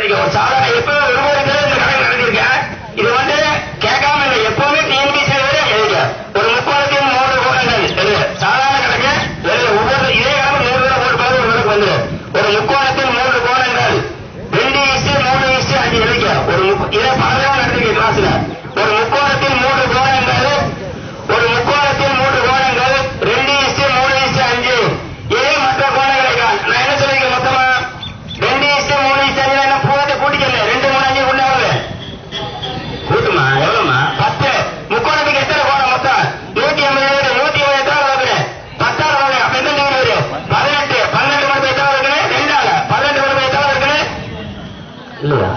எழுதிக்க ஒரு சாதாரண எப்பவுமே ஒரு ஒரு தடவை இந்த கணக்கு நடந்திருக்கேன் இது வந்து கேட்காம இல்லை எப்பவுமே டிஎன்பிசி எழுதிக்க ஒரு முப்பதுக்கும் மூன்று கோணங்கள் எழுது சாதாரண கணக்கு எழுது ஒவ்வொரு இதே கணக்கு மூணு தடவை போட்டு பாரு ஒரு கணக்கு வந்துடும் ஒரு முக்கோணத்தில் மூன்று கோணங்கள் ரெண்டு இஸ்டு மூணு இஸ்டு அஞ்சு எழுதிக்க ஒரு முக்கோ- இதை பல தடவை நடந்திருக்கு கிளாஸ்ல ஒரு முக்கோணத்தில் மூன்று கோணங்கள் ஒரு முக்கோணத்தில் மூன்று கோணங்கள் ரெண்டு இஸ்டு மூணு இஸ்டு அஞ்சு இதே மற்ற கோணங்களை காண். நான் என்ன சொல்லிருக்கேன் மொத்தமா ரெண்டு இஸ்டு மூணு இஸ்டு அஞ்சு என்ன பூரத்தை கூட்டிக்கல ரெண்டு மூணு அஞ்சு கொண்டு எவ்வளவு கூட்டுமா எவ்வளவுமா பத்து முக்கோணத்துக்கு எத்தனை கோணம் மொத்தம் நூத்தி ஐம்பது வீடு நூத்தி ஐம்பது எத்தனை வருது பத்தாறு வருது அப்ப எத்தனை டிகிரி வருது பதினெட்டு பன்னெண்டு மணி எத்தனை இருக்குன்னு ரெண்டால பன்னெண்டு மணி எத்தனை இருக்குன்னு இல்லையா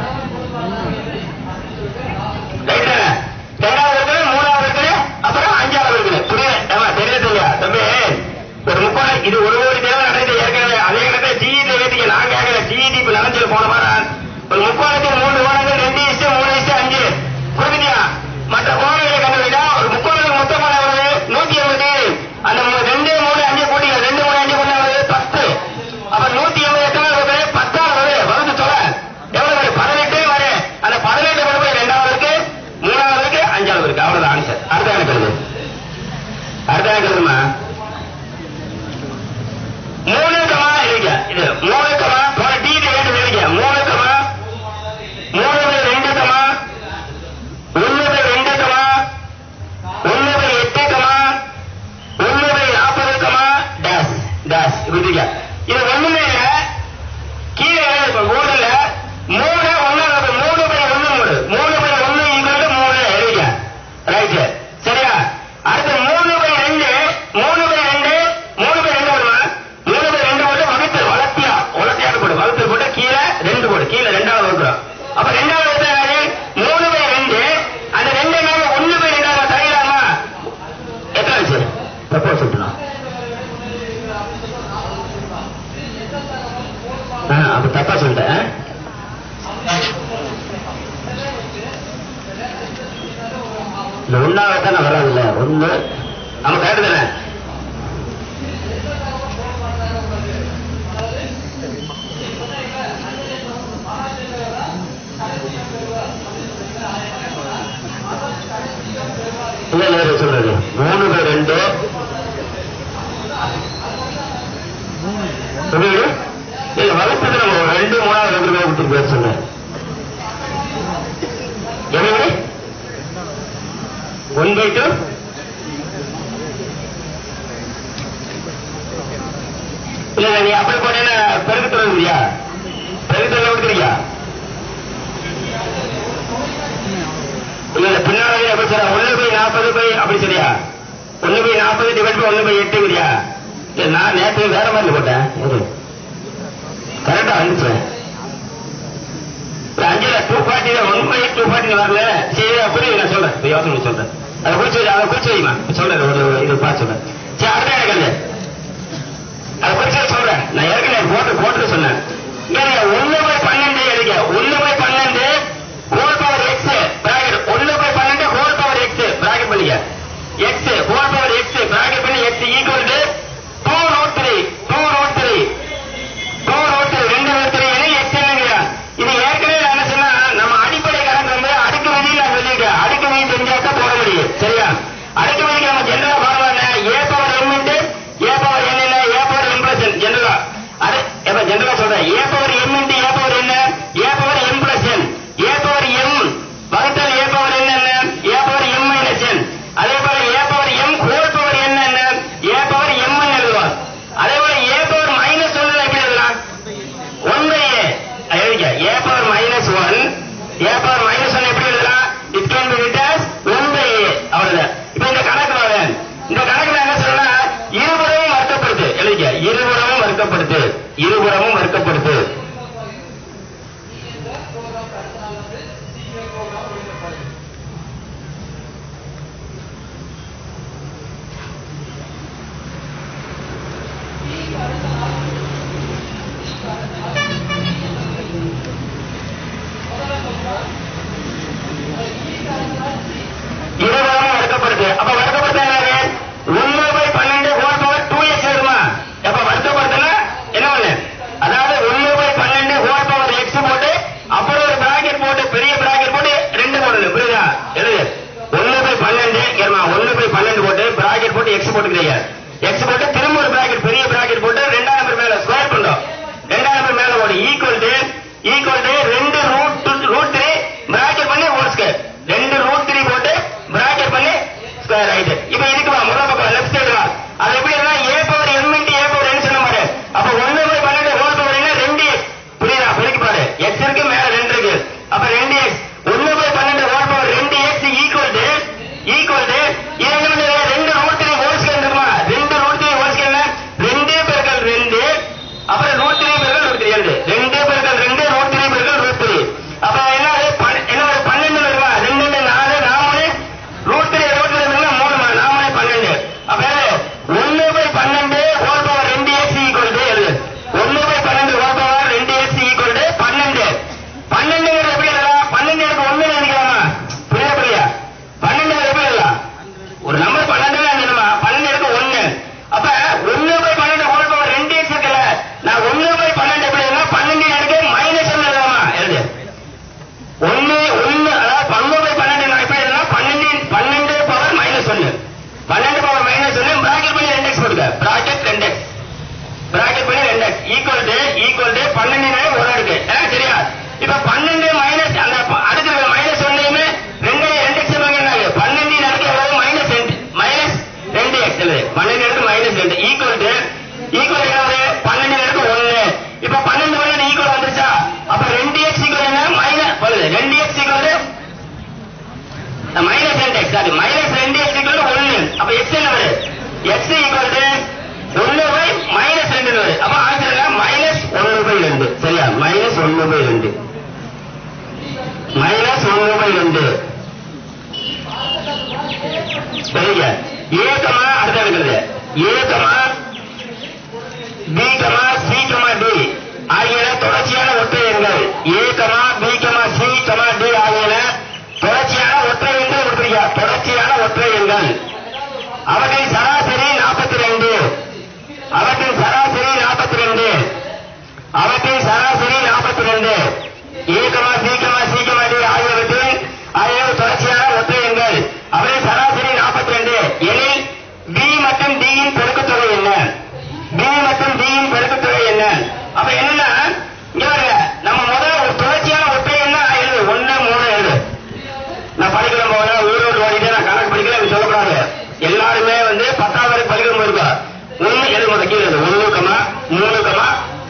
ரைட் தானே ரெண்டாவது இருக்குது மூணாவது இருக்குது அப்புறம் அஞ்சாவது இருக்குது புரியல ஏமா தெரியல இல்லையா தம்பி ஒரு முக்கோணம் இது ஒரு கோடி தேவை நடந்தது ஏற்கனவே அதே கணக்கை சிஇடி வேதிக்க நான் கேட்கல சிஇடி இப்ப நினைச்சது போன வாரம் ஒரு முக்கோணத்தில் மூணு கோணங்கள் ரெண்டு இஸ்டு மூணு இஸ்டு அஞ்சு புரிஞ்சுதியா மற்ற கோணங்களை கண்டுபிடிச்சா ஒரு முக்கோணத்துக்கு மொத்த கோணம் வருது நூத்தி எண்பது அந்த மூ- ரெண்டு மூணு அஞ்சு கூட்டிங்க ரெண்டு மூணு அஞ்சு கொண்டு வருது பத்து அப்ப நூத்தி எண்பது எத்தனை வருது பத்தாவது வருது வருது சொல்ல எவ்வளவு வருது பதினெட்டு வருது அந்த பதினெட்டு கொண்டு போய் ரெண்டாவது இருக்கு மூணாவது இருக்கு அஞ்சாவது இருக்கு அவ்வளவுதான் ஆன்சர் அடுத்த கணக்கு எழுது அடுத்த கணக்கு எழுதுமா மூணு கமா எழுதிக்க இது மூணு கமா போன டிவி வேண்டு எழுதிக்க மூணு கமா மூணு பை ரெண்டு கமா ஒண்ணு பை ரெண்டு கமா ஒண்ணு பை எட்டு கமா ஒண்ணு பை நாற்பது கமா டேஷ் டேஷ் இப்படி இருக்க இது ஒண்ணுமே இல்ல கீழே இப்ப போர்டுல மூணு ஒண்ணு அப்ப மூணு பை ஒண்ணு மூணு மூணு பை ஒண்ணு ஈக்குவல் மூணு எழுதிக்க ரைட் சரியா அடுத்து மூணு பை ரெண்டு மூணு பை ரெண்டு மூணு பை ரெண்டு வருமா மூணு பை ரெண்டு போட்டு வகுத்து வளர்த்தியா வளர்த்தியாக போடு வகுத்து போட்டு கீழே ரெண்டு போடு கீழே ரெண்டாவது வகுக்கிறோம் அப்ப ரெண்டாவது எத்தனை ஆகுது? மூணு பை ரெண்டு அந்த ரெண்டு மேல ஒண்ணு பை ரெண்டாவது தரலாமா எத்தனை ஆச்சு தப்பா சொல்லிட்டோம் ஆ, அப்ப தப்பா சொல்லிட்டேன் இல்ல ஒன்னாவது தானே வராது இல்ல ஒண்ணு நம்ம கரெக்ட் தானே இல்ல இல்ல இல்ல, சொல்றது மூணு பை ரெண்டு புரியுது? இல்ல வகுப்பது நம்ம ஒரு ரெண்டு மூணாவது ரெண்டு பேர் கொடுத்துட்டு பேர் சொன்னேன் எப்படி ஒன் பை டூ இல்ல இல்ல, நீ அப்படி போனேன்னா பெருக்கு தொடங்குறியா பெருக்கு தொடங்க கொடுக்குறியா இல்ல இல்ல பின்னாடி எப்படி சொல்ற ஒண்ணு பை நாற்பது பை அப்படி சரியா ஒண்ணு பை நாற்பது டிவைட் பை ஒண்ணு பை எட்டுங்கிறியா இல்ல நான் நேற்று வேற மாதிரி போட்டேன் கரெக்டா வந்துச்சு ஒரு அஞ்சுல two forty one by two forty வரல சரி புரியுது நான் சொல்றேன் இப்ப யோசனை பண்ணி சொல்றேன் அதை குறிச்சு வை, அதை குறிச்சு வைமா சொல்றேன் ஒரு ஒரு இது பார்த்து சொல்றேன் சரி அடுத்த எனக்கு இல்லை அதை குறிச்சு சொல்றேன் நான் ஏற்கனவே போட்டு போட்டு சொன்னேன் இங்க ஒண்ணு பை பன்னெண்டு எழுதிக்க ஒண்ணு பை பன்னெண்டு ஹோல் பவர் எக்ஸ் பிராக்கெட் ஒண்ணு பை பன்னெண்டு ஹோல் பவர் எக்ஸ் பிராக்கெட் பண்ணிக்க x whole power x bracket பண்ணி x equal to two root three two root three two root three ரெண்டு ரூட் த்ரீ எக்ஸ் என்னங்கிற இது ஏற்கனவே நான் என்ன சொன்னா நம்ம அடிப்படை கணக்கு வந்து அடுக்கு விதி நான் சொல்லியிருக்கேன் அடுக்கு விதி தெரிஞ்சாக்க போட முடியும் சரியா அடுக்கு விதிக்கு நம்ம ஜெனரலா ஃபார்முலா என்ன a power m into a power n என்ன a power m plus n ஜெனரலா அது எப்ப ஜெனரலா சொல்றேன் a power m into a power என்ன a power m plus n a power m வகுத்தல் ஏ பவர் என்ன என்ன a power m minus n அதே போல a power m whole power என்ன என்ன ஏ பவர் எம் எழுதுவார் அதே போல ஏ பவர் மைனஸ் ஒன்று எப்படி எழுதலாம் ஒன் பை ஏ எழுதிக்க a power minus one a power minus one எப்படி எழுதலாம் it can be written as one by a அவ்வளவுதான் இப்ப இந்த கணக்கு வரேன் இந்த கணக்குல என்ன சொல்லணும்னா இருபுறமும் வர்க்கப்படுத்து எழுதிக்க இருபுறமும் வர்க்கப்படுத்து இருபுறமும் வர்க்கப்படுத்து இருபுறமும் வர்க்கப்படுத்து அப்ப வர்க்கப்படுத்த என்னது ஒன்னு பை பன்னெண்டு ஹோல் பவர் டூ எக்ஸ் வருமா அப்ப வர்க்கப்படுத்தினா என்ன ஒண்ணு அதாவது ஒன்னு பை பன்னெண்டு ஹோல் பவர் எக்ஸ் போட்டு அப்ப எக்ஸ் போட்டு திரும்ப ஒரு பிராக்கெட் பெரிய பிராக்கெட் போட்டு ரெண்டாம் நம்பர் மேல ஸ்கொயர் பண்றோம் ரெண்டாம் நம்பர் மேல ஒரு ஈக்குவல் டு ஈக்குவல் டு ரெண்டு ரூட் ரூட் த்ரீ பிராக்கெட் பண்ணி ஹோல் ஸ்கொயர் ரெண்டு ரூட் த்ரீ போட்டு பிராக்கெட் பண்ணி ஸ்கொயர் ரைட் இப்போ இதுக்கு வா முதல் பக்கம் லெஃப்ட் சைடு வா அது எப்படி இருந்தா a power m into a power என்ன சொன்ன பாரு அப்ப ஒண்ணு பை பன்னெண்டு ஹோல் பவர் என்ன ரெண்டு எக்ஸ் புரியுதா பெருக்கி பாரு எக்ஸ் இருக்கு மேல ரெண்டு இருக்கு அப்ப ரெண்டு எக்ஸ் ஒண்ணு பை பன்னெண்டு ஹோல் பவர் ரெண்டு x equal to equal to இது என்ன பண்ணுது ரெண்டு ரூட் த்ரீ ஹோல் ஸ்கொயர் இருக்குமா ரெண்டு ரூட் த்ரீ ஹோல் ஸ்கொயர் ரெண்டு பெருக்கல் ரெண்டு அப்புறம் ரூட் த்ரீ பெருக்கல் ரூட் த்ரீ எழுது ரெண்டு பெருக்கல் ரெண்டு ரூட் த்ரீ பெருக்கல் ரூட் த்ரீ அப்ப என்ன ஆகுது? பன்ன- என்ன ஆகுது? பன்னெண்டு வருமா ரெண்டு ரெண்டு நாலு நாலு ரூட் த்ரீ ரூட் த்ரீ பெருக்கல் மூணு மா- நாலு பன்னெண்டு அப்ப ஒன்னு பை பன்னெண்டு ஹோல் பவர் ரெண்டு எக்ஸ் ஈக்குவல் டு எழுது ஒன்னு பை பன்னெண்டு ஹோல் பவர் ரெண்டு எக்ஸ் ஈக்குவல் டு பன்னெண்டு பன்னெண்டுங்கிறது எப்படி எழுதலாம் பன்னெண்டு எனக்கு ஒண்ணு எழுதிக்கலாமா புரியுதா புரியா பன்னெண்டு எப்படி எழுதலாம் ஒரு நம்பர் பன்னெண்டு எழுதணுமா பன்னெண்டு எடுக்க ஒண்ணு அப்ப ஒண்ணு பை பன்னெண்டு ஹோல் பவர் ரெண்டு எக்ஸ் இருக்குல்ல நான் ஒண்ணு பை பன்னெண்டு எப்படி எழுதலாம் பன்னெண்டு எடுக்க மைனஸ் ஒன்னு எழுதலாமா எழுது ஒண்ணு ஒண்ணு அதாவது பன்னெண்டு பை பன்னெண்டு நான் எப்படி எழுதலாம் பன்னெண்டு பன்னெண்டு பவர் மைனஸ் ஒன்னு பன்னெண்டு பவர் மைனஸ் ஒன்னு பிராக்கெட் பண்ணி ரெண்டு எக்ஸ் போட்டுக்க பிராக்கெட் ரெண்டு எக்ஸ் பிராக்கெட் பண்ணி ரெண்டு x equal to equal to பன்னெண்டு ஒரு இருக்கு ஆ, சரியா இப்ப பன்னெண்டு மைனஸ் அந்த ப- அடுத்து இருக்கிற மைனஸ் ஒன்னையுமே ரெண்டு ரெண்டு எக்ஸ் என்ன பன்னெண்டு அடுக்கு எவ்வளவு மைனஸ் ரெண்டு மைனஸ் ரெண்டு எக்ஸ் பன்னெண்டு அடுக்கு மைனஸ் ரெண்டு ஈக்குவல் டு ஈக்குவல் எவ்வளவு பன்னெண்டு அடுக்கு ஒண்ணு இப்ப பன்னெண்டு பன்னெண்டு ஈக்குவல் வந்துருச்சா அப்ப ரெண்டு எக்ஸ் ஈக்குவல் என்ன மைனஸ் வருது ரெண்டு எக்ஸ் ஈக்குவல் மைனஸ் ரெண்டு எக்ஸ் அது மைனஸ் ரெண்டு எக்ஸ் ஈக்குவல் ஒன்னு அப்ப எக்ஸ் என்ன வருது எக்ஸ் ஈக்குவல் டு ஒன்னு பை மைனஸ் ரெண்டு வருது அப்ப ஆன்சர் என்ன மைனஸ் ஒன்னு பை ரெண்டு சரியா மைனஸ் ஒன்னு பை ரெண்டு மைனஸ் ஒன்னு பை ரெண்டு சரிங்க ஏகமா அடுத்த இருக்கிறது a comma b comma c comma d ஆகியன தொடர்ச்சியான ஒற்றை எண்கள் a comma b comma c comma d ஆகியன தொடர்ச்சியான ஒற்றை எண்கள் கொடுத்துருக்கா தொடர்ச்சியான ஒற்றை எண்கள் அவற்றின் சராசரி நாற்பத்தி ரெண்டு அவற்றின் சராசரி நாற்பத்தி ரெண்டு அவற்றின் சராசரி நாற்பத்தி ரெண்டு a comma b comma c comma d ஆகியவற்றின் ஆகியவை தொடர்ச்சியான ஒற்றை எண்கள் அவற்றின் சராசரி நாற்பத்தி ரெண்டு எனில் பி மற்றும் டி யின் பெருக்குத்தொகை என்ன பி மற்றும் டி யின் பெருக்குத்தொகை என்ன அப்ப என்னன்னா இங்க பாருங்க நம்ம முதல்ல ஒரு தொடர்ச்சியான ஒற்றை என்ன எழுது ஒண்ணு மூணு எழுது நான் படிக்கிற போது ஊரோடு ஓடிட்டு நான் கணக்கு படிக்கல அப்படி சொல்லக்கூடாது எல்லாருமே வந்து பத்தாவது வரைக்கும் படிக்கிற போது இருக்கா ஒண்ணு எழுது முதல்ல கீழே எழுது ஒண்ணு கமா மூணு கமா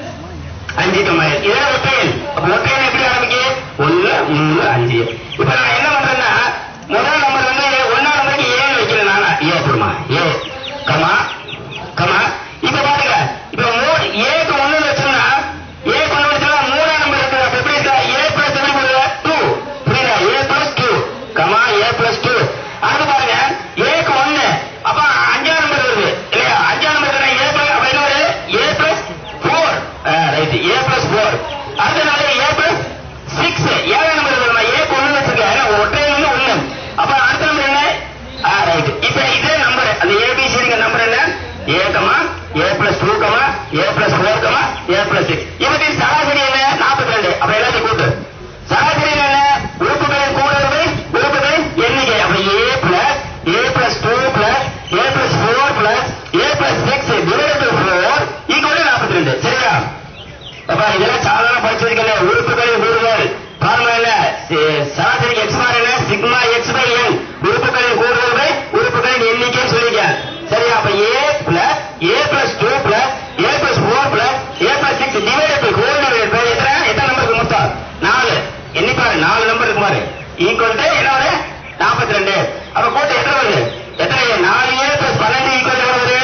அஞ்சு கமா இதே ஒற்றையன் அப்ப ஒற்றையன் எப்படி ஆரம்பிக்கு ஒண்ணு மூணு அஞ்சு இப்ப நான் என்ன பண்றேன்னா முதல் நம்பர் வந்து ஒன்னா நம்பருக்கு ஏன்னு வைக்கிறேன் நானா ஏ போடுமா ஏ கமா கமா இப்ப பாருங்க இப்ப மூணு ஏக்கு ஒண்ணு வச்சோம்னா ஏ கொண்டு வச்சா மூணாம் நம்பர் இருக்குது அப்ப எப்படி இருக்கா ஏ பிளஸ் எப்படி போடுங்க டூ புரியுதா a plus two comma a plus two அடுத்து பாருங்க ஏக்கு ஒண்ணு அப்ப அஞ்சாம் நம்பர் வருது இல்லையா அஞ்சாம் நம்பர் ஏ பிளஸ் அப்ப என்ன வருது a plus four right a plus four அடுத்த நாள் ஏ பிளஸ் சிக்ஸ் ஏழாம் நம்பர் வருமா ஏக்கு ஒண்ணு வச்சிருக்கேன் ஏன்னா ஒற்றை ஒண்ணு ஒண்ணு அப்ப அடுத்த நம்பர் என்ன ரைட் இப்ப இதே நம்பர் அந்த ஏபிசிடிங்க நம்பர் என்ன a comma a plus two comma a plus four comma a plus six இவற்றின் சராசரி என்ன நாற்பத்தி ரெண்டு அப்ப எல்லாத்தையும் கூட்டு சராசரி என்ன உறுப்புகளின் கூடுதல் உறுப்புகளின் எண்ணிக்கை அப்ப a plus a plus two plus a plus four plus a plus six divide by four equal நாற்பத்தி ரெண்டு சரியா அப்ப இதெல்லாம் சாதாரண படிச்சிருக்கல உறுப்புகளின் கூடுதல் ஃபார்முலா என்ன சி- சராசரி எக்ஸ் மார் என்ன சிக்மா எக்ஸ் பை என் உறுப்புகளின் கூடுதல் பை உறுப்புகளின் எண்ணிக்கை சொல்லிருக்கேன் சரியா அப்ப a plus a plus two plus a plus four plus a plus six divide by whole divide by எத்தனை எத்தனை நம்பருக்கு மொத்தம் நாலு எண்ணி பாரு நாலு நம்பர் இருக்கு பாரு ஈக்குவல் டு என்ன வருது நாற்பத்தி ரெண்டு அப்ப கூட்டு எத்தனை வருது எத்தனை நாலு ஏ பிளஸ் பன்னெண்டு ஈக்குவல் எவ்வளவு வருது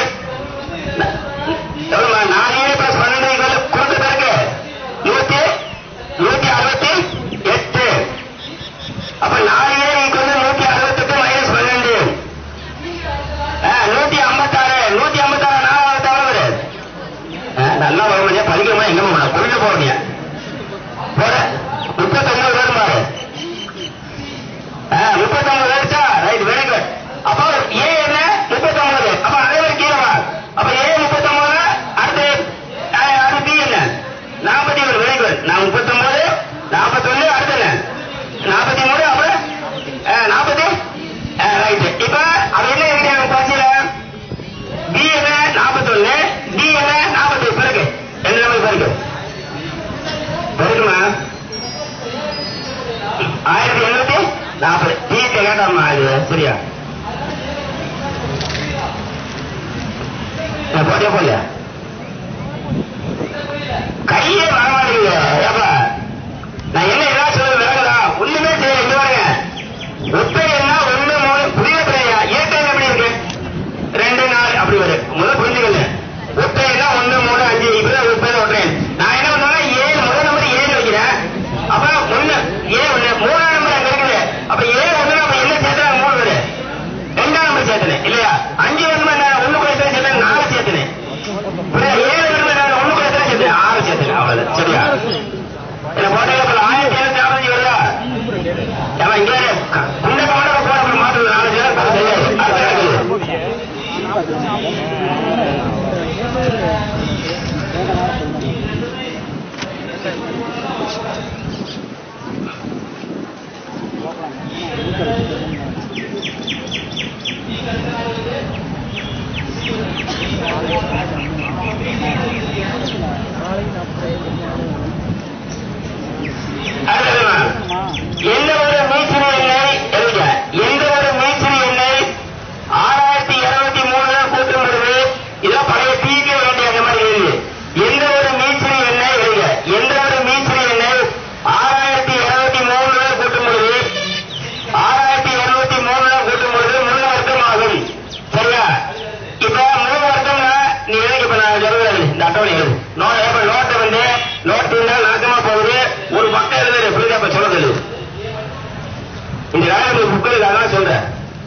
எவ்வளவுமா நாலு ஏ பிளஸ் பன்னெண்டு ஈக்குவல் கொடுத்த பிறகு நூத்தி நூத்தி அறுபத்தி எட்டு அப்ப நாலு ஏ ஈக்குவல் நூத்தி அறுபத்தெட்டு மைனஸ் பன்னெண்டு நூத்தி ஐம்பத்தாறு நூத்தி ஐம்பத்தாறு நாலாவது தவிர வருது ஆ, நல்லா வர முடியாது படிக்கிறோமா எங்க போக கொண்டு போக முடியாது போற முப்பத்தொன்பது பேர் பாரு முப்பத்தொன்பது பேருச்சா ரைட் வெரி குட் அப்போ ஏ என்ன முப்பத்தொன்பது அப்ப அதே மாதிரி கீழே வா அப்ப ஏ முப்பத்தொன்பது அடுத்து ஆ, அடுத்து பி என்ன நாற்பத்தி ஒரு வெரி குட் நான் முப்பத்தொன்பது நாற்பத்தொன்னு அடுத்து என்ன நாற்பத்தி மூணு அப்புறம் நாற்பத்தி ரைட் இப்ப அது என்ன இருக்கு பரிசையில பி என்ன நான் போட்டே போடல கையே வர மாட்டேங்குது ஏப்பா நான் என்ன எல்லாம் சொல்றது விளங்குதா ஒண்ணுமே செய்ய இங்க பாருங்க ஒத்தை என்ன ஒண்ணு மூணு புதிய பிள்ளையா ஏற்கனவே எப்படி இருக்கு ரெண்டு நாலு அப்படி வரும் முதல்ல புரிஞ்சுக்கல ஒத்தை என்ன ஒண்ணு மூணு அஞ்சு இப்பதான் ஒரு பேர் ஓட்டுறேன் நான் என்ன பண்ணா ஏழு முதல் நம்பர் ஏழு வைக்கிறேன் அப்ப ஒண்ணு ஏழு ஒண்ணு மூணாம் நம்பர் அங்க இருக்குது அப்ப ஏழு ஒண்ணு அப்ப என்ன சேர்த்தா மூணு பேரு ரெண்டாம் நம்பர் சேர்த்தனே இல்லையா அஞ்சு வந்து என்ன ஒண்ணு கூட எத்தனை சேர்த்தேன் நாலு சேர்த்தனே புரியுதா? ஏழு வந்து என்ன ஒண்ணு கூட எத்தனை சேர்த்தேன் ஆறு சேர்த்தனே அவ்வளவு சரியா என்ன போட்டே அப்புறம் ஆயிரத்தி எழுநூத்தி ஐம்பது வருதா ஏமா இங்க குண்ட கமட போட அப்புறம் மாட்டுறது நாலு சேர் அது தெரியாது அது நடக்குது அடுத்ததுமா எந்த ஒரு மீசிறு எண்ணெய் எழுதுக எந்த ஒரு மீசிறு எண்ணெய் ஆறாயிரத்தி இருநூத்தி மூணுல கூட்டும் பொழுது இதான் பழைய தீக்க வேண்டிய அந்த மாதிரி எழுது எந்த ஒரு மீசிறு எண்ணெய் எழுதுக எந்த ஒரு மீசிறு எண்ணெய் ஆறாயிரத்தி இருநூத்தி மூணுல கூட்டும் பொழுது ஆறாயிரத்தி இருநூத்தி மூணுல கூட்டும் பொழுது மூணு வருஷம் ஆகும் சரியா இப்ப மூணு வருஷம்னா நீ எழுதி இப்ப நான் சொல்லுறது இந்த அட்டவணை எழுது நோட் இப்ப நோட்டை வந்து நோட் இருந்தா நாக்கமா போகுது ஒரு பக்கம் எழுதுற புரியுதா இப்ப சொல்றது எழுது இந்த வேலை புக்கு இருக்கு அதான் சொல்றேன்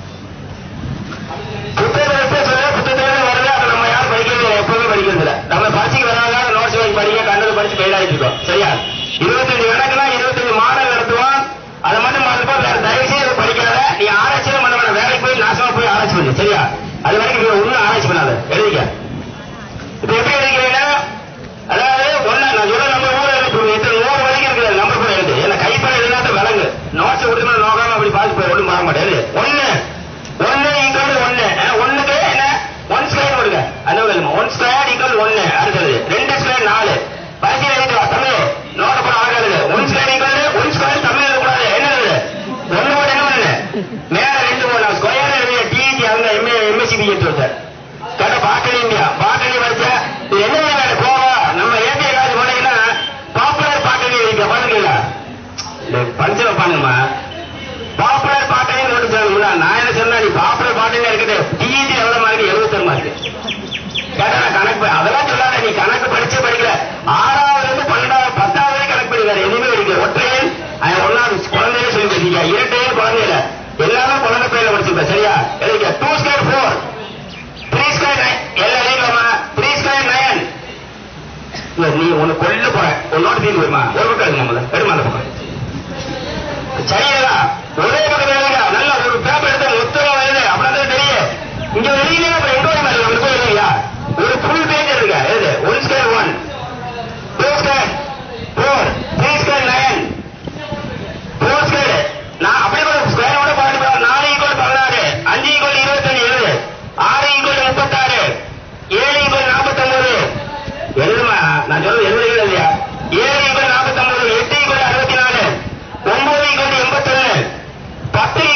புத்தகத்தை எடுத்து சொல்ல புத்தகத்துல வருது அப்ப நம்ம யாரும் படிக்கிறது இல்லை, எப்பவுமே படிக்கிறது இல்ல நம்ம பரிசைக்கு வராங்க நோட்ஸ் வாங்கி படிக்க கண்டது படிச்சு ஃபெயில் ஆயிட்டு இருக்கோம் சரியா இருபத்தஞ்சு கணக்குனா இருபத்தஞ்சு மாடல் நடத்துவோம் அதை மட்டும் மறந்துப்போ வேற தயவு செய்து இதை படிக்காத நீ ஆராய்ச்சியும் பண்ண வேணாம் வேலைக்கு போய் நாசமா போய் ஆராய்ச்சி பண்ணு சரியா அது வரைக்கும் நீ ஒண்ணும் ஆராய்ச்சி பண்ணாத எழுதிக்க இப்ப எப்படி எழுதிக்கிறீங்கன்னா அதாவது ஒண்ணு நான் சொல்ல நம்ம ஊர்ல இருக்கு எத்தனை நூறு வரைக்கும் இருக்குது நம்பர் கூட எழுது ஏன்னா கைப்பட எழுதாத விலங்கு நோட்ஸ் கொடுத்தா நோக்காம அப்படி பாத்து போய் ஒண்ணும் மாற மாட்டேன் எழுது. ஒண்ணு ஒண்ணு ஈக்குவல் ஒண்ணு அஹ், ஒண்ணுக்கு என்ன ஒன் ஸ்கொயர் கொடுங்க அந்த வேணுமா ஒன் ஸ்கொயர் ஈக்குவல் ஒண்ணு அடுத்தது ரெண்டு ஸ்கொயர் நாலு பரிசீலனை எழுதிட்டு வா தமிழ் நோட்ட போட ஆகாது one square equal one square Tamil எழுதக்கூடாது என்ன எழுது ஒண்ணு கூட என்ன பண்ணு மேல ரெண்டு மூணு ஸ்கொயர் எழுதிய டிஇடி அந்த எம்ஏ எம்எஸ்சி பிஜெட் ஒருத்தர் கேட்ட பாட்டனி இந்தியா பாட்டனி படிச்ச இது என்ன வேலை போவா நம்ம ஏபிஐ காலேஜ் போனீங்கன்னா பாப்புலர் பாட்டனி இருக்கு பாத்துக்கீங்களா பஞ்சல பாருங்கம்மா பாப்புலர் பாட்டனி நோட்டு சொல்லணும்ல நான் என்ன சொன்னா நீ பாப்புலர் பாட்டனி இருக்குது டிஇடி எவ்வளவு மார்க் எழுபத்தொரு மார்க் கேட்டா நான் கணக்கு ப- அதெல்லாம் சொல்லாத நீ கணக்கு படிச்சே படிக்கல ஆறாவது இருந்து பன்னெண்டாவது பத்தாவது வரைக்கும் கணக்கு படிக்கிறாரு எதுவுமே படிக்கல ஒற்றையன் அவன் ஒன்னாவது குழந்தையே சொல்லி படிச்சிருக்கா இரட்டையன் குழந்தை இல்ல எல்லாரும் குழந்தை பேர்ல படிச்சிருப்ப சரியா எழுதிக்க two square four three square nine எல்லாம் எழுதிக்கலாமா த்ரீ ஸ்கொயர் நைன் இல்ல நீ உன்னை கொல்ல போற உன்னோட தீர்வு வருமா ஒரு பக்கம் எழுதுங்க முதல்ல எடுமா அந்த பக்கம் சரியா ஒரே பக்கம் எழுதுங்க நல்ல ஒரு பேப்பர் எடுத்து மொத்தம் எழுது அப்படின்னா தெரியும் இங்க எழுதினே அப்புறம் எங்க வர மாதிரி நம்ம எழுதுங்க ஒரு ஃபுல் பேஜ் எழுதுங்க எழுது one square one two square four three square nine four square நான் அப்படியே கூட ஸ்கொயரோட பாட்டு நாலு ஈக்குவல் பதினாறு அஞ்சு ஈக்குவல் இருபத்தஞ்சு எழுது ஆறு ஈக்குவல் முப்பத்தாறு ஏழு ஈக்குவல் நாற்பத்தொன்பது எழுதுமா நான் சொல்றது எழுதுறது இல்லையா ஏழு ஈக்குவல் நாற்பத்தொன்பது எட்டு ஈக்குவல் அறுபத்தி நாலு ஒன்பது ஈக்குவல் எண்பத்தொன்னு பத்து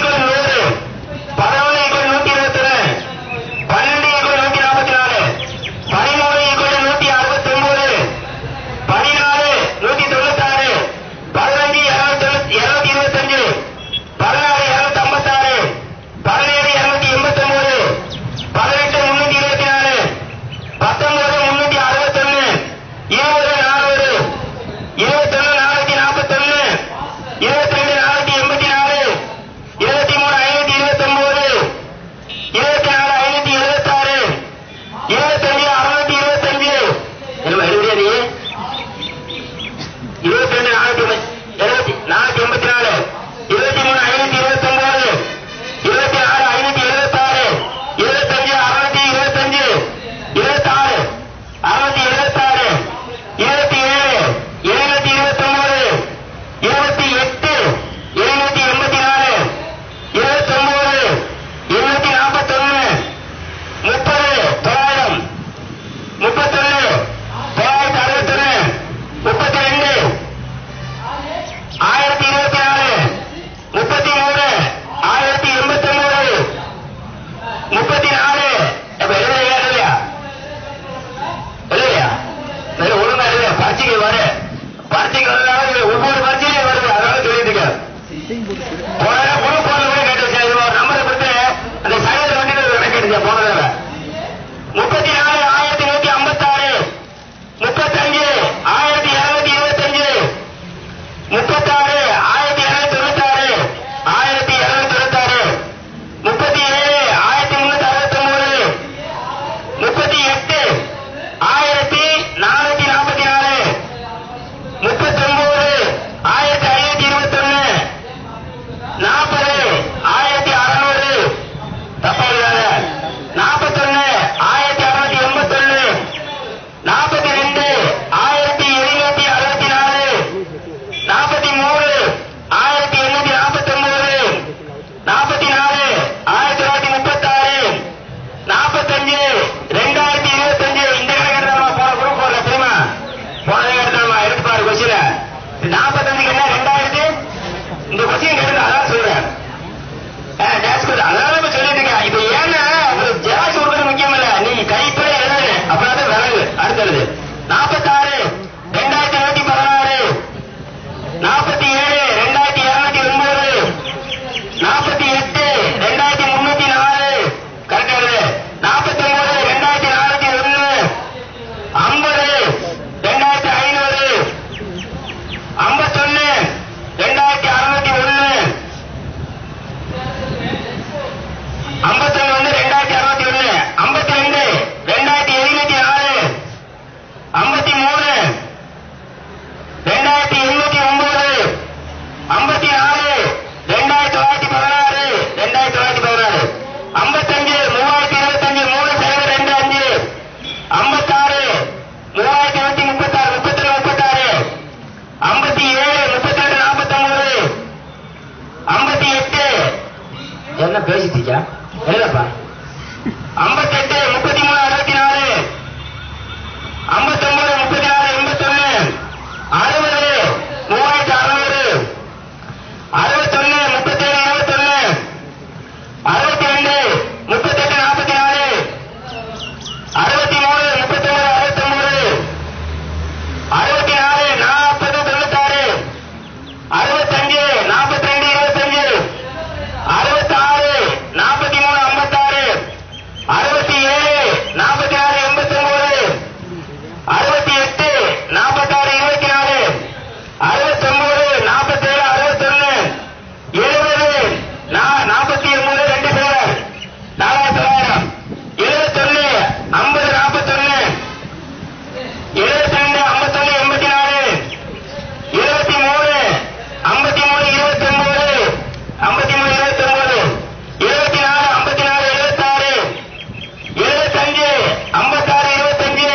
பேசிச்சா எழுதப்பா ஐம்பத்தெட்டு முப்பத்தி மூணு அறுபத்தி நாலு ஐம்பத்தொன்பது முப்பத்தி நாலு எண்பத்தொன்னு அறுபது மூவாயிரத்தி அறுநூறு அறுபத்தொன்னு முப்பத்தேழு இருபத்தொன்னு அறுபத்தி ரெண்டு முப்பத்தெட்டு நாற்பத்தி நாலு அறுபத்தி மூணு முப்பத்தொன்பது அறுபத்தொன்பது அறுபத்தி நாலு நாற்பது தொண்ணூத்தாறு அறுபத்தஞ்சு நாற்பத்தி ரெண்டு இருபத்தஞ்சு அறுபத்தாறு நாற்பத்தி மூணு ஐம்பத்தாறு அறுபத்தி ஏழு நாற்பத்தி ஆறு எண்பத்தி ஒன்பது அறுபத்தி எட்டு நாற்பத்தாறு இருபத்தி நாலு அறுபத்தொன்பது நாற்பத்தேழு அறுபத்தொன்னு எழுபது நாற்பத்தி ஒன்பது ரெண்டு பேர் நாலாயிரத்தி தொள்ளாயிரம் எழுபத்தொன்னு ஐம்பது நாற்பத்தொன்னு எழுபத்தி ரெண்டு ஐம்பத்தொன்னு எண்பத்தி நாலு இருபத்தி மூணு ஐம்பத்தி மூணு இருபத்தி ஒன்பது ஐம்பத்தி மூணு இருபத்தி ஒன்பது இருபத்தி நாலு ஐம்பத்தி நாலு எழுபத்தாறு எழுபத்தஞ்சு ஐம்பத்தாறு இருபத்தஞ்சு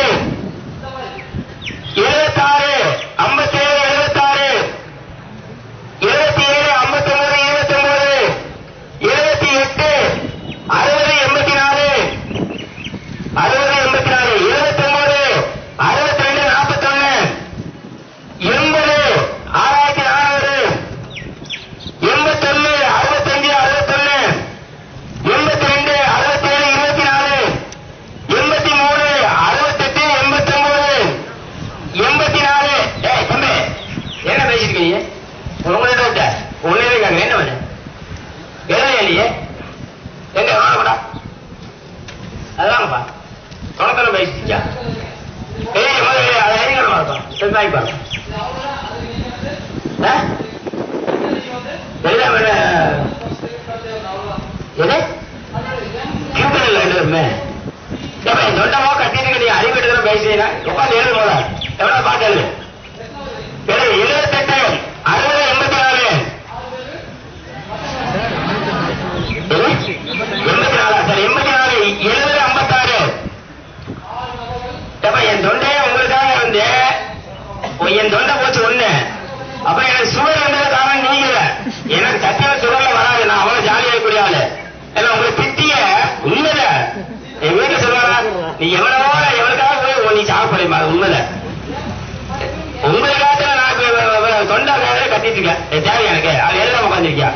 எழுபத்தாறு ஐம்பத்தேழு எழுபத்தாறு எழுபத்தி ஏழு ஐம்பத்தொன்பது இருபத்தொன்பது எழுபத்தி எட்டு அறுபது எண்பத்தி நாலு அறுபது எண்பத்தி நாலு எழுபத்தொன்பது அறுபத்தி ரெண்டு நாற்பத்தொன்னு எண்பது ஆறாயிரத்தி நானூறு எண்பத்தொன்னு அறுபத்தஞ்சு அறுபத்தொன்னு எண்பத்தி ரெண்டு அறுபத்தேழு இருபத்தி நாலு எண்பத்தி மூணு அறுபத்தெட்டு எண்பத்தொன்பது எண்பத்தி நாலு ஏய் தம்பி என்ன பேசிருக்கீங்க உங்கள்கிட்ட விட்ட உன்னே இருக்காங்க என்ன பண்ண எழுத இல்லையே எங்க வாங்கப்படா அதுதாங்கப்பா தொடக்கணும் பேசிச்சா ஏய் முதல்ல அதை அறிஞர் பார்ப்போம் சரி வாங்கிப்பாங்க எல்லாம் வேற எது கியூட்டன்ல எழுதுமே ஏப்பா என் சொந்தமா கட்டிட்டு நீ அறிவிட்டு பேசுறீங்க உட்காந்து எழுது போல எவ்வளவு பாட்டு எழுது எழுது எழுபத்தெட்டு அறுபது எண்பத்தி நாலு எண்பத்தி நாலா சார் எண்பத்தி நாலு எழுபது ஐம்பத்தாறு ஏப்பா என் தொண்டையே உங்களுக்காக வந்து என் தொண்டை போச்சு ஒண்ணு அப்ப எனக்கு சுகர் வந்தது காரணம் நீங்க இல்ல. எனக்கு சத்தியமா சுகர்ல வராது நான் அவ்வளவு ஜாலியா இருக்கக்கூடிய ஆளு ஏன்னா உங்களுக்கு பித்திய உண்மையில என் வீட்டுல சொல்லுவாரா நீ எவ்வளவோ எவனுக்காக போய் நீ சாப்பிடுமா அது உண்மையில உங்களுக்காக நான் இப்ப வ- வ- வ- தொண்டை வேலையை கட்டிட்டு இருக்கேன் இது தேவை எனக்கு அது எழுதாம உட்காந்துருக்கியா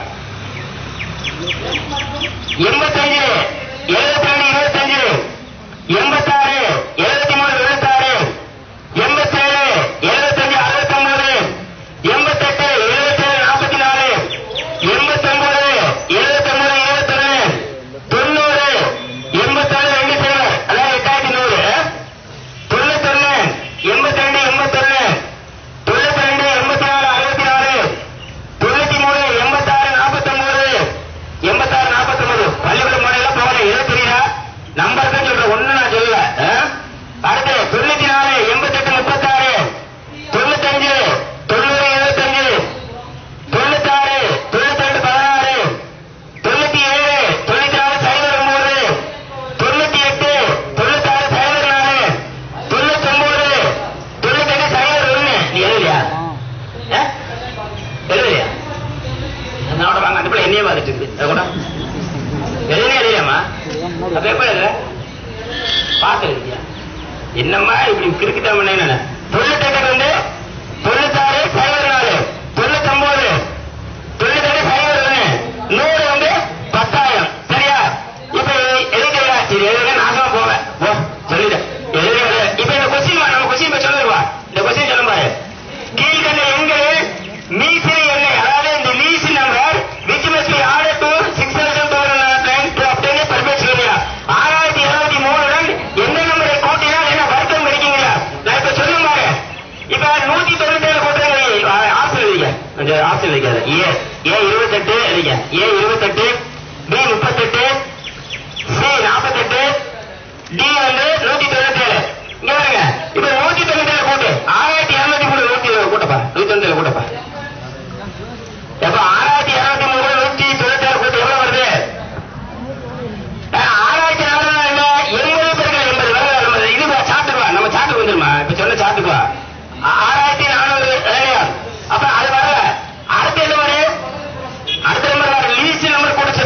எண்பத்தஞ்சு எழுபத்தி ரெண்டு இருபத்தஞ்சு எண்பத்தாறு எழுபத்தி மூணு எழுபத்தாறு எண்பத்தேழு எழுபத்தஞ்சு அறுபத்தொன்பது எண்பத்தெட்டு எழுபத்தேழு நாற்பத்தி நாலு எண்பத்தொன்பது எழுபத்தொன்பது இருபத்தொன்னு தொண்ணூறு எண்பத்தேழு ரெண்டு பேர் அதாவது எட்டாயிரத்தி நூறு தொண்ணூத்தொன்னு எண்பத்தி ரெண்டு எண்பத்தொன்னு தொண்ணூத்தி ரெண்டு எண்பத்தி நாலு அறுபத்தி நாலு தொண்ணூத்தி மூணு எண்பத்தாறு நாற்பத்தொன்பது எண்பத்தாறு நாற்பத்தொன்பது பள்ளிக்கூடம் முறையில போகல எது தெரியல நம்பர் தான் சொல்றேன் ஒண்ணு நான் சொல்லல ஆ? அடுத்து தொண்ணூத்தி நாலு எண்பத்தெட்டு முப்பத்தாறு தொண்ணூத்தஞ்சு தொண்ணூறு எழுபத்தஞ்சு தொண்ணூத்தாறு தொண்ணூத்தி ரெண்டு பதினாறு தொண்ணூத்தி ஏழு தொண்ணூத்தி நாலு சைபர் ஒன்பது தொண்ணூத்தி எட்டு தொண்ணூத்தாறு சைபர் நாலு தொண்ணூத்தி ஒன்பது தொண்ணூத்தெட்டு சைபர் ஒண்ணு நீ எழுதலையா ஆ? எழுதலையா என்னோட வாங்க அந்த பிள்ளை என்னையே பார்த்துட்டு இருக்கு அது கூட எழுதவே எழுதியாமா அப்ப எப்ப எழுதுற பார்த்து எழுதியா என்னம்மா இப்படி கிறுக்கிட்ட என்ன தொண்ணூத்தெட்டுக்கு வந்து தொண்ணூத்தாறு சைபர் நாலு தொண்ணூத்தொன்பது தொண்ணூத்தெட்டு சைபர் ஒண்ணு நூறு வந்து பத்தாயிரம் சரியா இப்ப எழுதியா சரி எழுதுங்க நாசமா போவேன் போ சொல்லிட்டேன் எழுதுங்க இப்ப இந்த கொஸ்டின் நம்ம கொஸ்டின் இப்ப சொல்லிடுவா இந்த கொஸ்டின் சொல்லும் பாரு கீழ்கண்ட எண்களில் மீசி எண்ணெய் அதாவது இந்த least number which must be order to six thousand two hundred to obtain permit சொல்லியா ஆறாயிரத்தி இருபத்தி மூணுடன் எந்த நம்பரை கூட்டினால் என்ன வர்க்கம் கிடைக்குங்களா நான் இப்ப சொல்லும் பாரு இப்ப நூத்தி தொண்ணூத்தி ஏழு கூட்டுறீங்க ஆப்ஷன் எழுதிக்க கொஞ்சம் ஆப்ஷன் எழுதிக்காத ஏ ஏ இருபத்தெட்டு எழுதிக்க ஏ இருபத்தெட்டு பி முப்பத்தெட்டு சி நாற்பத்தெட்டு டி வந்து நூத்தி தொண்ணூத்தி ஏழு இங்க பாருங்க இப்ப நூத்தி தொண்ணூத்தி ஏழு கூட்டு ஆயிரத்தி இருநூத்தி மூணு நூத்தி கூட்டப்பா நூத்தி தொண்ணூத்தி ஏழு கூட்டப்பா எப்ப ஆறாயிரத்தி இருநூத்தி மூணு நூத்தி தொண்ணூத்தி ஏழு கூட்டு எவ்வளவு வருது அஹ், ஆறாயிரத்தி நானூறு இல்ல எண்பது பெருக்கள் எண்பது வருது நம்ம இது சாப்பிட்டுக்குவா நம்ம சாப்பிட்டு வந்துருமா இப்ப சொன்ன சாப்பிட்டுக்குவா ஆ- ஆறாயிரத்தி நானூறு இல்லையா? அப்ப அது வரல அடுத்து என்ன வரும் அடுத்த நம்பர் வர லீஸ் நம்பர் கொடுத்து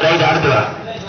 ரைட் அடுத்து வா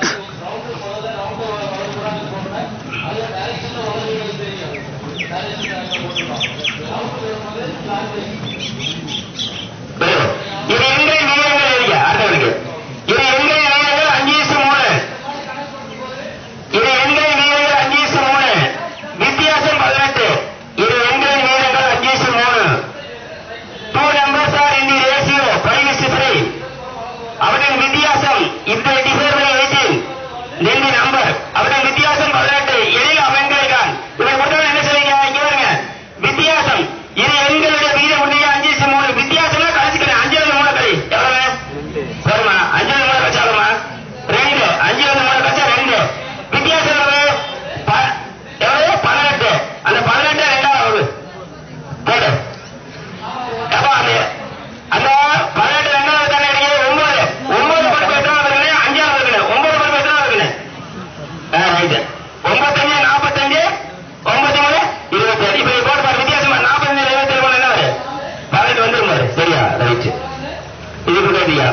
புரியுது? இது எங்கே நீளங்கள் எழுதிக்க அடுத்தவனுக்கு இது எங்கே நீளங்கள் அஞ்சு இஸ்டு மூணு இது எங்கே நீளங்கள் அஞ்சு இஸ்டு மூணு வித்தியாசம் பதினெட்டு இது எங்கே நீளங்கள் அஞ்சு இஸ்டு மூணு two numbers are in the ratio five is to three அவற்றின் வித்தியாசம் இந்த டிஃபர் பை எயிட்டீன் நெல்லி நம்பர் அவற்றின் வித்தியாசம் பதினெட்டு எதில் அமைந்திருக்கான் இவன் மட்டும் என்ன செய்யுங்க இங்க வருங்க வித்தியாசம் இது எங்களுடைய வீடு உடைய அஞ்சு இஸ்டு மூணு வித்தியாசம்னா கழிச்சுக்கிறேன் அஞ்சாவது மூணு கழி எவ்வளவு வருமா அஞ்சாவது மூணு கழிச்சாலுமா ரெண்டு அஞ்சாவது மூணு கழிச்சா ரெண்டு வித்தியாசம் எவ்வளவு ப- எவ்வளவு பதினெட்டு அந்த பதினெட்டு ரெண்டாவது போடு அப்ப அது அந்த பதினெட்டு ரெண்டாவது தானே இருக்கு ஒன்பது ஒன்பது பருப்பு எத்தனாவது இருக்குன்னு அஞ்சாவது இருக்குன்னு ஒன்பது பருப்பு எத்தனாவது இருக்குன்னு ரைட்டு ஒன்பத்தஞ்சு நாற்பத்தஞ்சு ஒன்பது மூணு இருபத்தி ஏழு இப்ப இது போட்டு பாரு வித்தியாசமா நாற்பத்தஞ்சு இருபத்தி ஏழு என்ன வரும் பதினெட்டு வந்துரும் பாரு சரியா ரைட்டு இது இப்ப கேட்டியா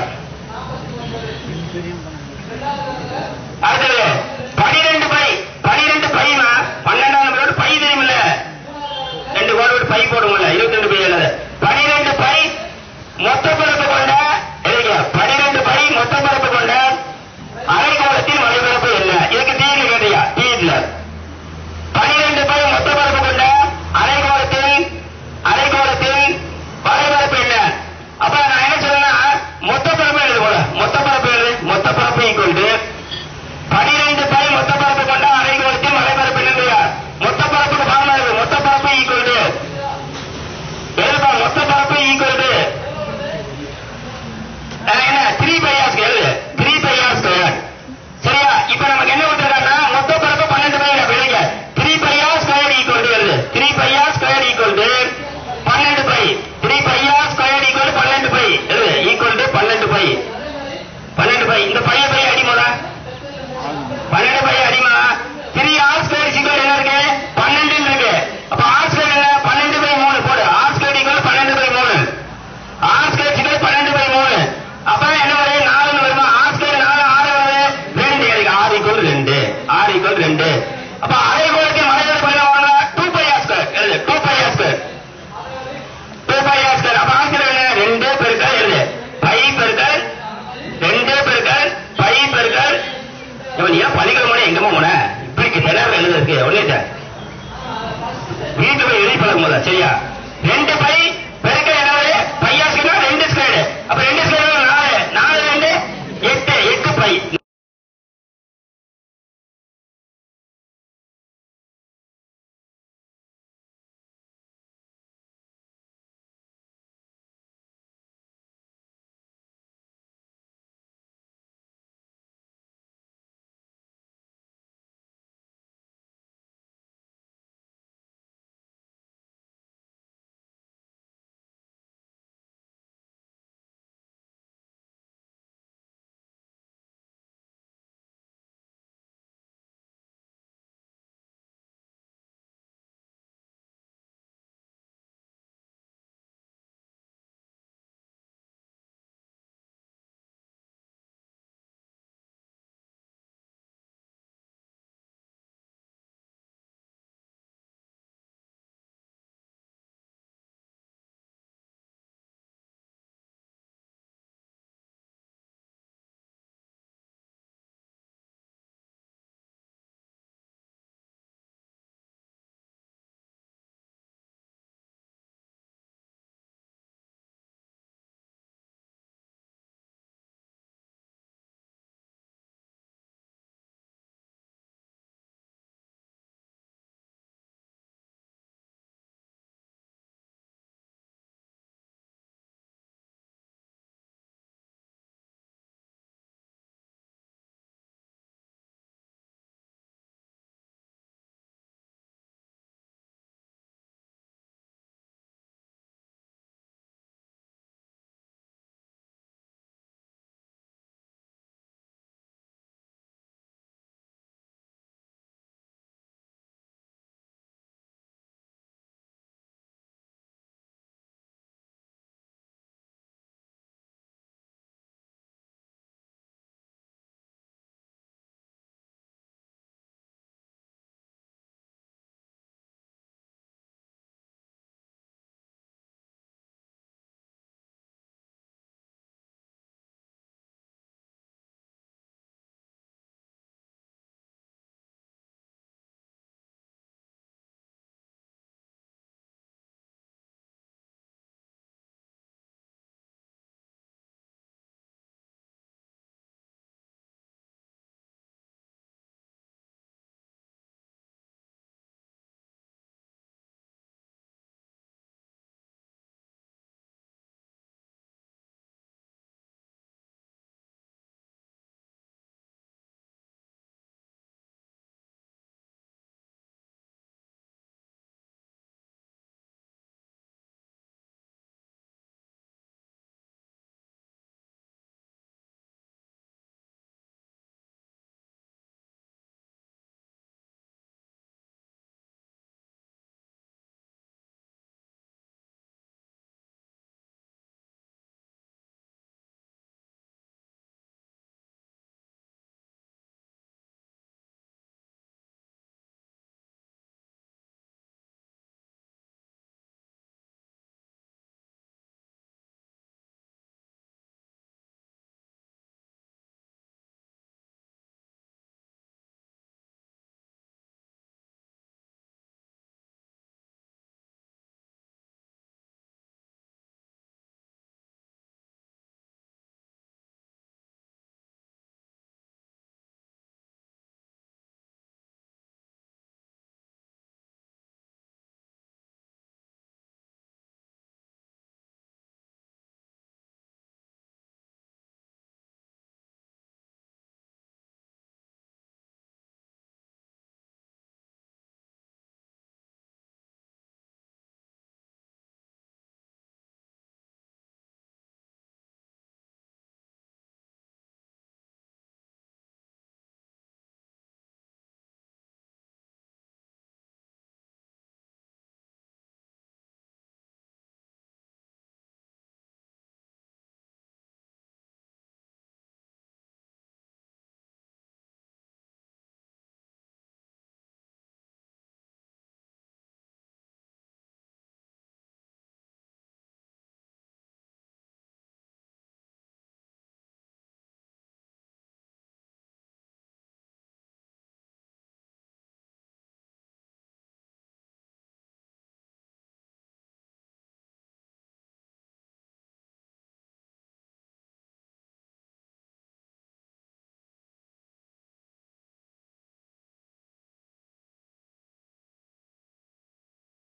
அடுத்தது பனிரெண்டு பை பனிரெண்டு பைமா பன்னெண்டாம் நம்பரோட பை தெரியுமில்ல ரெண்டு கோடு விட்டு பை போடுங்கள இருபத்தி ரெண்டு பை எழுது பனிரெண்டு பை மொத்த பரப்பு கொண்ட எழுதிக்க பனிரெண்டு பை மொத்த பரப்பு கொண்ட அரைக்கோளத்தில் வலைபரப்பு என்ன இதுக்கு தீர்வு கேட்டியா தீர்ல பனிரெண்டு பை மொத்த பரப்பு கொண்ட அரைக்கோளத்தில் அரைக்கோளத்தில் வலைபரப்பு என்ன அப்ப நான் என்ன சொல்றேன்னா மொத்த பரப்பு எழுது போல மொத்த பரப்பு எழுது மொத்த பரப்பு ஈக்குவல் பனிரெண்டு பை மொத்த பரப்பு கொண்ட அரைக்கோளத்தில் வலைபரப்பு என்னையா மொத்த பரப்புக்கு பாருங்க இது மொத்த பரப்பு ஈக்குவல் டு எழுதுப்பா மொத்த பரப்பு ஈக்குவல் டு என்ன three pi r square three pi r square சரியா இப்ப நமக்கு என்ன கொடுத்துருக்காங்கன்னா மொத்த பரப்பு பன்னெண்டு பை விளைங்க three pi r square equal to எழுது three pi r square equal to பன்னெண்டு pi three pi r square equal பன்னெண்டு பை எழுது ஈக்குவல் டு பன்னெண்டு பை பன்னெண்டு பை இந்த பைய பை அடிமோதா பன்னெண்டு பை அடிமா த்ரீ ஆர் ஸ்கொயர் சிக்கல் என்ன இருக்கு பன்னெண்டு இருக்கு அப்ப ஆர் ஸ்கொயர் என்ன பன்னெண்டு பை மூணு போடு ஆர் ஸ்கொயர் ஈக்குவல் பன்னெண்டு பை மூணு ஆர் ஸ்கொயர் சிக்கல் பன்னெண்டு பை மூணு அப்ப என்ன வருது நாலுன்னு வருமா ஆர் ஸ்கொயர் நாலு ஆறு வருது ரெண்டு எனக்கு ஆர் ஈக்குவல் ரெண்டு ஆர் ஈக்குவல் ரெண்டு அப்ப அரை கோலத்தை மலைகள் பண்ணுவாங்க டூ பை ஆர் ஸ்கொயர் எழுது two pi r square two pi r square அப்ப ஆன்சர் என்ன ரெண்டு பெருக்கல் எழுது பை பெருக்கல் ரெண்டு பெருக்கல் பை பெருக்கல் இவன் ஏன் பள்ளிக்கூடம் போன எங்கம்மா போன இப்படி தெனாவே எழுதுறதுக்கு ஒண்ணே சார் வீட்டு போய் எழுதி பழகும் போதா சரியா ரெண்டு பை பெருக்கல் என்ன வருது? பையா ஸ்கொயர் ரெண்டு ஸ்கொயர் அப்ப ரெண்டு ஸ்கொயர்